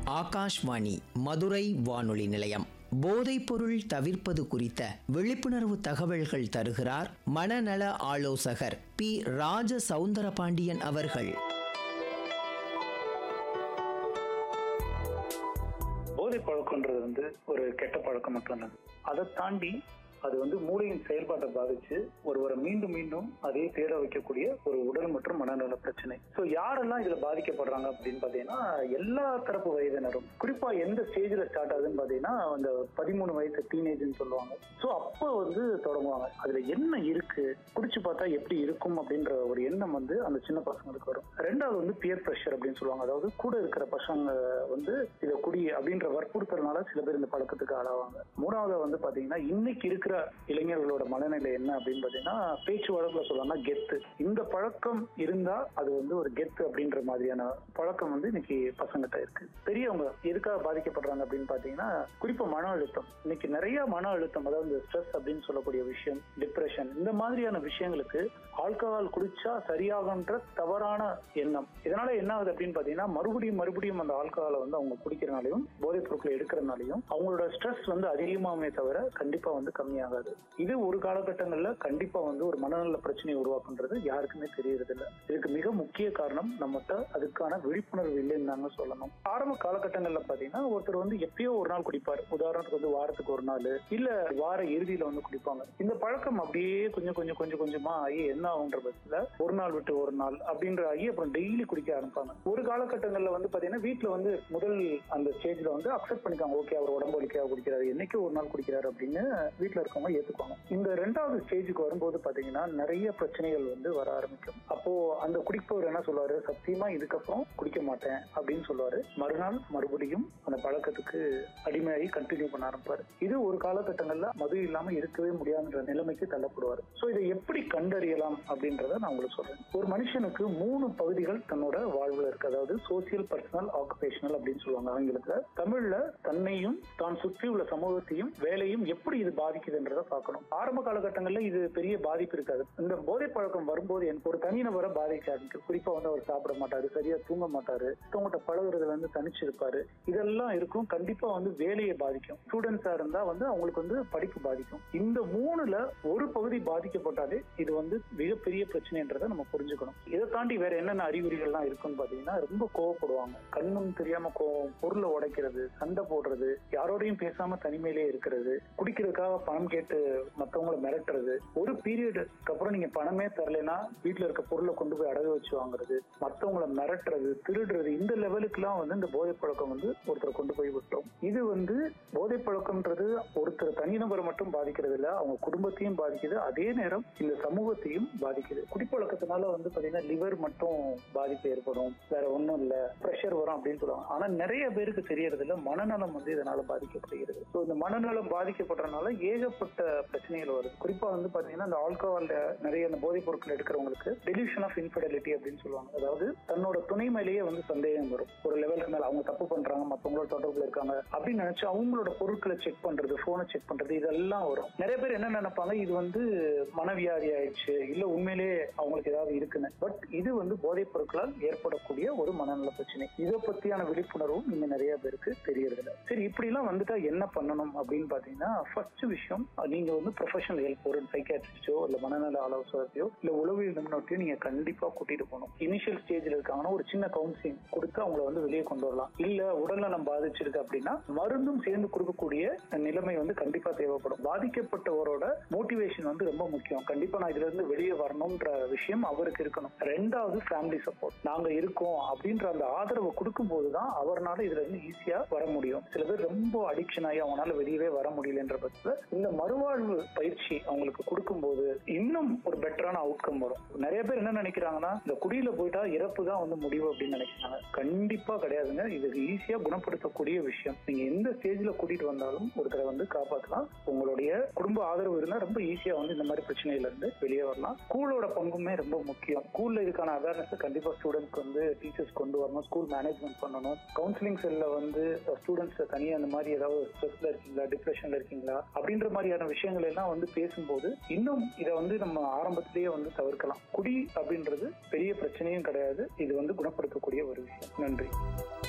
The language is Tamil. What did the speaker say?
ஆகாஷ்வாணி மதுரை வானொலி நிலையம் போதைப்பொருள் தவிர்ப்பது குறித்த விழிப்புணர்வு தகவல்கள் தருகிறார் மனநல ஆலோசகர் பி ராஜ சவுந்தரபாண்டியன் அவர்கள் போதை பழக்கம்ன்றது வந்து ஒரு கெட்ட பழக்கம் மட்டும்தான் அதை தாண்டி அது வந்து மூளையின் செயல்பாட்டை பாதிச்சு ஒருவரை மீண்டும் மீண்டும் அதே தேட வைக்கக்கூடிய ஒரு உடல் மற்றும் மனநல பிரச்சனை ஸோ யாரெல்லாம் இதுல பாதிக்கப்படுறாங்க அப்படின்னு பாத்தீங்கன்னா எல்லா தரப்பு வயதினரும் குறிப்பா எந்த ஸ்டேஜ்ல ஸ்டார்ட் ஆகுதுன்னு பாத்தீங்கன்னா அந்த பதிமூணு வயசு டீனேஜ்னு சொல்லுவாங்க ஸோ அப்போ வந்து தொடங்குவாங்க அதுல என்ன இருக்கு குடிச்சு பார்த்தா எப்படி இருக்கும் அப்படின்ற ஒரு எண்ணம் வந்து அந்த சின்ன பசங்களுக்கு வரும் ரெண்டாவது வந்து பியர் ப்ரெஷர் அப்படின்னு சொல்லுவாங்க அதாவது கூட இருக்கிற பசங்க வந்து இதை குடி அப்படின்ற வற்புறுத்தல்னால சில பேர் இந்த பழக்கத்துக்கு ஆளாவாங்க மூணாவது வந்து பாத்தீங்கன்னா இன்னைக்கு இருக்கிற இளைஞர்களோட மனநிலை என்ன அப்படின்னு பாத்தீங்கன்னா பேச்சு வழக்குல சொல்லலாம்னா கெத்து இந்த பழக்கம் இருந்தா அது வந்து ஒரு கெத்து அப்படின்ற மாதிரியான பழக்கம் வந்து இன்னைக்கு பசங்கிட்ட இருக்கு பெரியவங்க எதுக்காக பாதிக்கப்படுறாங்க அப்படின்னு பாத்தீங்கன்னா குறிப்பா மன அழுத்தம் இன்னைக்கு நிறைய மன அழுத்தம் அதாவது ஸ்ட்ரெஸ் அப்படின்னு சொல்லக்கூடிய விஷயம் டிப்ரெஷன் இந்த மாதிரியான விஷயங்களுக்கு ஆல்கஹால் குடிச்சா சரியாகுன்ற தவறான எண்ணம் இதனால என்ன ஆகுது அப்படின்னு பாத்தீங்கன்னா மறுபடியும் மறுபடியும் அந்த ஆல்கஹாலை வந்து அவங்க குடிக்கிறனாலையும் போதைப் பொருட்களை எடுக்கிறனாலையும் அவங்களோட ஸ்ட்ரெஸ் வந்து அதிகமாகுமே தவிர கண்டிப்பா வந்து கம்மியாகாது இது ஒரு காலகட்டங்கள்ல கண்டிப்பா வந்து ஒரு மனநல பிரச்சனையை உருவாக்குன்றது யாருக்குமே தெரியறது இல்ல இதுக்கு மிக முக்கிய காரணம் நம்மகிட்ட அதுக்கான விழிப்புணர்வு இல்லைன்னு தாங்க சொல்லணும் ஆரம்ப காலகட்டங்கள்ல பாத்தீங்கன்னா ஒருத்தர் வந்து எப்பயோ ஒரு நாள் குடிப்பார் உதாரணத்துக்கு வந்து வாரத்துக்கு ஒரு நாள் இல்ல வார இறுதியில வந்து குடிப்பாங்க இந்த பழக்கம் அப்படியே கொஞ்சம் கொஞ்சம் கொஞ்சம் கொஞ்சமா ஆகி என்ன ஆகுன்ற பட்சத்துல ஒரு நாள் விட்டு ஒரு நாள் அப்படின்ற ஆகி அப்புறம் டெய்லி குடிக்க ஆரம்பிப்பாங்க ஒரு காலகட்டங்கள்ல வந்து பாத்தீங்கன்னா வீட்டுல வந்து முதல் அந்த ஸ்டேஜ்ல வந்து அக்செப்ட் பண்ணிக்காங்க ஓகே அவர் உடம்பு வலிக்காக குடிக்கிறாரு என்னைக்கு ஒரு நாள் குடிக்கிறாரு அப்படின்னு வீட்டுல இருக்கவங்க ஏத்துக்குவாங்க இந்த ரெண்டாவது ஸ்டேஜுக்கு வரும்போது பாத்தீங்கன்னா நிறைய பிரச்சனைகள் வந்து வர ஆரம்பிக்கும் அப்போ அந்த குடிப்பவர் என்ன சொல்லுவாரு சத்தியமா இதுக்கப்புறம் குடிக்க மாட்டேன் அப்படின்னு சொல்லுவாரு மறுநாள் மறுபடியும் அந்த பழக்கத்துக்கு அடிமையாகி கண்டினியூ பண்ண ஆரம்பிப்பாரு இது ஒரு காலகட்டங்கள்ல மது இல்லாம இருக்கவே முடியாதுன்ற நிலைமைக்கு தள்ளப்படுவார் சோ இதை எப்படி கண்டறியலாம் அப்படின்றத நான் உங்களுக்கு சொல்றேன் ஒரு மனுஷனுக்கு மூணு பகுதிகள் தன்னோட வாழ்வுல இருக்கு அதாவது சோசியல் பர்சனல் ஆக்குபேஷனல் அப்படின்னு சொல்லுவாங்க ஆங்கிலத்துல தமிழ்ல தன்னையும் தான் சுற்றி உள்ள சமூகத்தையும் வேலையும் எப்படி இது பாதிக்குதுன்றத பார்க்கணும் ஆரம்ப காலகட்டங்கள்ல இது பெரிய பாதிப்பு இருக்காது இந்த போதை பழக்கம் வரும்போது எனக்கு ஒரு தனிநபரை பாதிக்க ஆரம்பிக்கும் குறிப்பா வந்து அவர் சாப்பிட மாட்டாரு சரியா தூங்க மாட்டாரு மத்தவங்ககிட்ட பழகுறதுல வந்து தனிச்சு இருப்பாரு இதெல்லாம் இருக்கும் கண்டிப்பா வந்து வேலையை பாதிக்கும் ஸ்டூடெண்ட்ஸா இருந்தா வந்து அவங்களுக்கு வந்து படிப்பு பாதிக்கும் இந்த மூணுல ஒரு பகுதி பாதிக்கப்பட்டாலே இது வந்து மிகப்பெரிய பிரச்சனைன்றதை நம்ம புரிஞ்சுக்கணும் இதை தாண்டி வேற என்னென்ன அறிகுறிகள்லாம் இருக்குன்னு பாத்தீங்கன்னா ரொம்ப கோவப்படுவாங்க கண்ணும் தெரியாம கோவம் பொருளை உடைக்கிறது சண்டை போடுறது யாரோடையும் பேசாம தனிமையிலே இருக்கிறது குடிக்கிறதுக்காக பணம் கேட்டு மத்தவங்கள மிரட்டுறது ஒரு பீரியடுக்கு அப்புறம் நீங்க பணமே தரலைன்னா வீட்டுல இருக்க பொருளை கொண்டு போய் அடகு வச்சு வாங்குறது மத்தவங்கள மிரட்டுறது திருடுறது இந்த லெவலுக்குலாம் வந்து இந்த போதை பழக்கம் வந்து ஒருத்தரை கொண்டு போய் விட்டோம் இது வந்து போதை பழக்கம்ன்றது ஒருத்தர் தனிநபரை மட்டும் பாதிக்கிறது இல்ல அவங்க குடும்பத்தையும் பாதிக்குது அதே நேரம் இந்த சமூகத்தையும் பாதிக்குது குடிப்பழக்கத்தினால வந்து பாத்தீங்கன்னா லிவர் மட்டும் பாதிப்பு ஏற்படும் வேற ஒண்ணும் இல்ல ப்ரெஷர் வரும் அப்படின்னு சொல்லுவாங்க ஆனா நிறைய பேருக்கு தெரியறது இல்ல மனநலம் வந்து இதனால பாதிக்கப்படுகிறது ஸோ இந்த மனநலம் பாதிக்கப்படுறதுனால ஏகப்பட்ட பிரச்சனைகள் வருது குறிப்பா வந்து பாத்தீங்கன்னா இந்த ஆல்கஹால்ல நிறைய இந்த போதைப் பொருட்கள் எடுக்கிறவங்களுக்கு டெலியூஷன் ஆஃப் இன்ஃபிடலிட்டி அப்படின்னு சொல்லுவாங்க அதாவது தன்னோட துணை மேலேயே வந்து சந்தேகம் வரும் ஒரு லெவலுக்கு மேல அவங்க தப்பு பண்றாங்க மத்தவங்களோட தொடர்புல இருக்காங்க அப்படின்னு நினைச்சு அவங்களோட பொருட்களை செக் பண்றது போனை செக் பண்றது இதெல்லாம் வரும் நிறைய பேர் என்ன நினைப்பாங்க இது வந்து மனவியாதி ஆயிடுச்சு இல்ல உண்மையிலேயே அவங்களுக்கு ஏதாவது இருக்குன்னு பட் இது வந்து போதைப் பொருட்களால் ஏற்படக்கூடிய ஒரு மனநல பிரச்சனை இதை பத்தியான விழிப்புணர்வும் இங்க நிறைய பேருக்கு தெரியறதில்ல சரி இப்படி எல்லாம் வந்துட்டா என்ன பண்ணணும் அப்படின்னு பாத்தீங்கன்னா ஃபர்ஸ்ட் விஷயம் நீங்க வந்து ப்ரொஃபஷனல் ஹெல்ப் ஒரு சைக்காட்ரிஸ்டோ இல்ல மனநல ஆலோசகரையோ இல்ல உளவியல் நிபுணர்த்தையோ நீங்க கண்டிப்பா கூட்டிட்டு போகணும் இனிஷியல் ஸ்டேஜ்ல இருக்காங்கன்னா ஒரு சின்ன கவுன்சிலிங் கொடுத்து அவங்கள வந்து வெளியே கொண்டு வரலாம் இல்ல உடல்நலம் பாதிச்சிருக்கு அப்படின்னா மருந்தும் சேர்ந்து கொடுக்கக்கூடிய நிலைமை வந்து கண்டிப்பா தேவைப்படும் பாதிக்கப்பட்டவரோட மோட்டிவேஷன் வந்து ரொம்ப முக்கியம் கண்டிப்பா நான் இதுல இருந்து வெளியே வரணும்ன்ற விஷயம் அவருக்கு இருக்கணும் ரெண்டாவது ஃபேமிலி சப்போர்ட் நாங்க இருக்கோம் அப்படின்ற அந்த ஆதரவை கொடுக்கும் போதுதான் அவர்னால இதுல இருந்து ஈஸியா வர முடியும் சில பேர் ரொம்ப அடிக்ஷன் ஆகி அவங்களால வெளியவே வர முடியலன்ற பட்சத்துல இந்த மறுவாழ்வு பயிற்சி அவங்களுக்கு கொடுக்கும்போது இன்னும் ஒரு பெட்டரான அவுட்கம் வரும் நிறைய பேர் என்ன நினைக்கிறாங்கன்னா இந்த குடியில போயிட்டா இறப்பு தான் வந்து முடிவு அப்படின்னு நினைக்கிறாங்க கண்டிப்பா கிடையாதுங்க இது ஈஸியா குணப்படுத்தக்கூடிய விஷயம் நீங்க எந்த ஸ்டேஜ்ல கூட்டிட்டு வந்தாலும் ஒருத்தரை வந்து காப்பாற்றலாம் உங்களுடைய குடும்ப ஆதரவு இருந்தா ரொம்ப ஈஸியா வந்து இந்த மாதிரி பிரச்சனையில இருந்து வெளியே வரலாம் ஸ்கூலோட பங்குமே ரொம்ப முக்கியம் ஸ்கூல்ல இதுக்கான அவேர்னஸ் கண்டிப்பா ஸ்டூடெண்ட்ஸ்க்கு வந்து டீச்சர்ஸ் கொண்டு வரணும் ஸ்கூல் மேனேஜ்மெண்ட் பண்ணணும் கவுன்சிலிங் செல்ல வந்து ஸ்டூடெண்ட்ஸ் தனியா அந்த மாதிரி ஏதாவது ஸ்ட்ரெஸ்ல இருக்கீங்களா டிப்ரெஷன்ல இருக்கீங்களா அப்படின்ற மாதிரியான விஷயங்கள் எல்லாம் வந்து பேசும்போது இன்னும் இதை வந்து நம்ம ஆரம்பத்திலேயே வந்து தவிர்க்கலாம் குடி அப்படின்றது பெரிய பிரச்சனையும் கிடையாது இது வந்து குணப்படுத்தக்கூடிய ஒரு விஷயம் நன்றி